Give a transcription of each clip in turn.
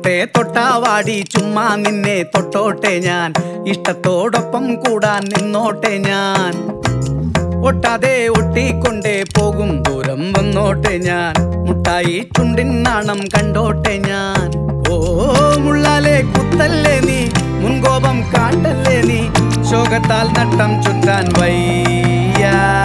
തൊട്ടോട്ടെ തൊട്ടാവാടി ചുമ്മാ നിന്നെ തൊട്ടോട്ടെ ഞാൻ ഇഷ്ടത്തോടൊപ്പം കൂടാൻ നിന്നോട്ടെ ഞാൻ ഒട്ടാതെ ഒട്ടിക്കൊണ്ടേ പോകും ദൂരം വന്നോട്ടെ ഞാൻ മുട്ടായി ചുണ്ടിൻ നാണം കണ്ടോട്ടെ ഞാൻ ഓ മുള്ളാലെ കുത്തല്ലേ നീ മുൻകോപം കാട്ടല്ലേ നീ ശോകത്താൽ നട്ടം ചുറ്റാൻ വയ്യ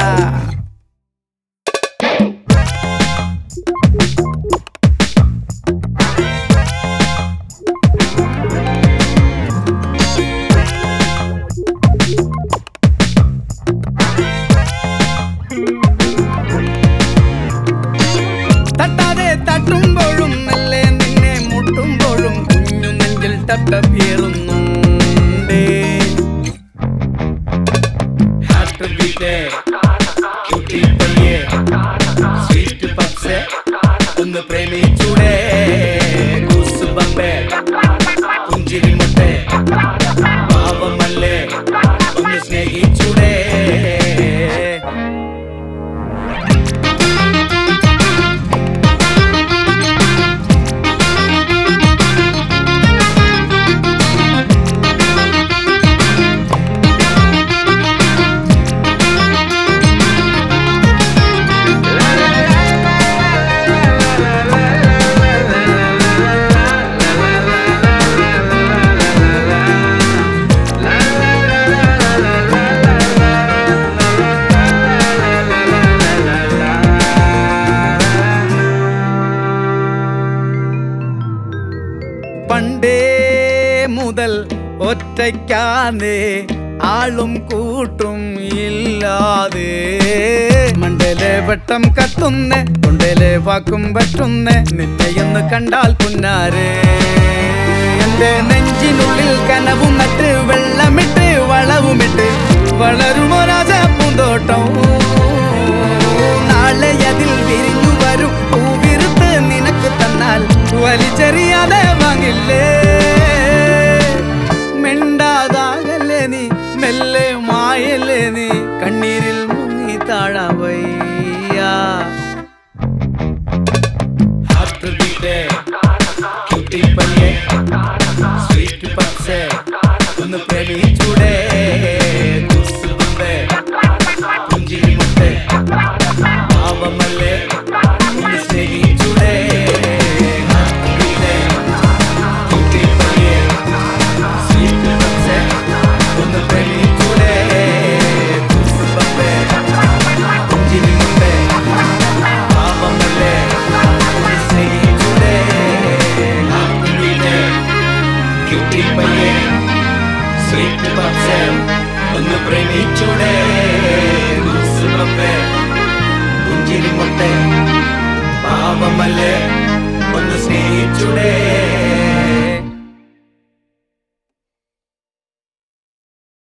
തട്ടാതെ തട്ടുമ്പോഴും മെല്ലെ നിന്നെ മുട്ടുമ്പോഴും കുഞ്ഞു നെഞ്ചിൽ തട്ടപ്പേറുന്നുണ്ടേ ഹാർട്ട് ബീറ്റ് ക്യൂട്ടി പയ്യെ സ്വീറ്റ് പപ്സ് ഒന്ന് പ്രേമിച്ചൂടെ ഗൂസ് ബമ്പേ പുഞ്ചിരി മുട്ടേ പാവമല്ലേ ഒന്ന് സ്നേഹിച്ചൂടെ പണ്ടേ മുതൽ ഒറ്റയ്ക്കാന്നേ ആളും കൂട്ടും ഇല്ലാതെ മണ്ടയിലെ വെട്ടം കത്തുന്നേ തൊണ്ടയിലെ വാക്കും പറ്റുന്നേ നിന്നെ എന്ന് കണ്ടാൽ പുന്നാരെ എന്റെ നെഞ്ചിനുള്ളിൽ കനവും നട്ട് വെള്ളമിട്ട് വളവുമിട്ട് വളരുമോ രാജ പൂന്തോട്ടം നാളെ അതിൽ വിരിഞ്ഞു വരും പൂവിരുത്ത് നിനക്ക് തന്നാൽ വലിച്ചെറിയാതെ വാങ്ങില്ലേ മിണ്ടാതാകല്ലേ നീ മെല്ലെ മായല്ലേ നീ കണ്ണീരിൽ മുങ്ങി താഴവയ്യ ഹാർട്ട് ബീറ്റ് ക്യൂട്ടി പയ്യെ സ്വീറ്റ് പപ്സ് ഒന്ന് പ്രേമിച്ചൂടെ ഗുസ് ബമ്പേ പുഞ്ചിരി മുട്ടേ പാവമല്ലേ ഒന്ന് സ്നേഹിച്ചൂടെ ഹാർട്ട് ബീറ്റ് ക്യൂട്ടി പയ്യെ സ്വീറ്റ് പപ്സ് ഒന്ന് പ്രേമിച്ചൂടെ ഗുസ് ബമ്പേ പുഞ്ചിരി മുട്ടേ പാവമല്ലേ ഒന്ന് സ്നേഹിച്ചൂടെ ഹാർട്ട് ബീറ്റ് ക്യൂട്ടി പയ്യെ സ്വീറ്റ് പപ്സ് ഒന്ന് പ്രേമിച്ചൂടെ ഗുസ് ബമ്പേ പുഞ്ചിരി മുട്ടേ പാവമല്ലേ ഒന്ന് സ്നേഹിച്ചൂടെ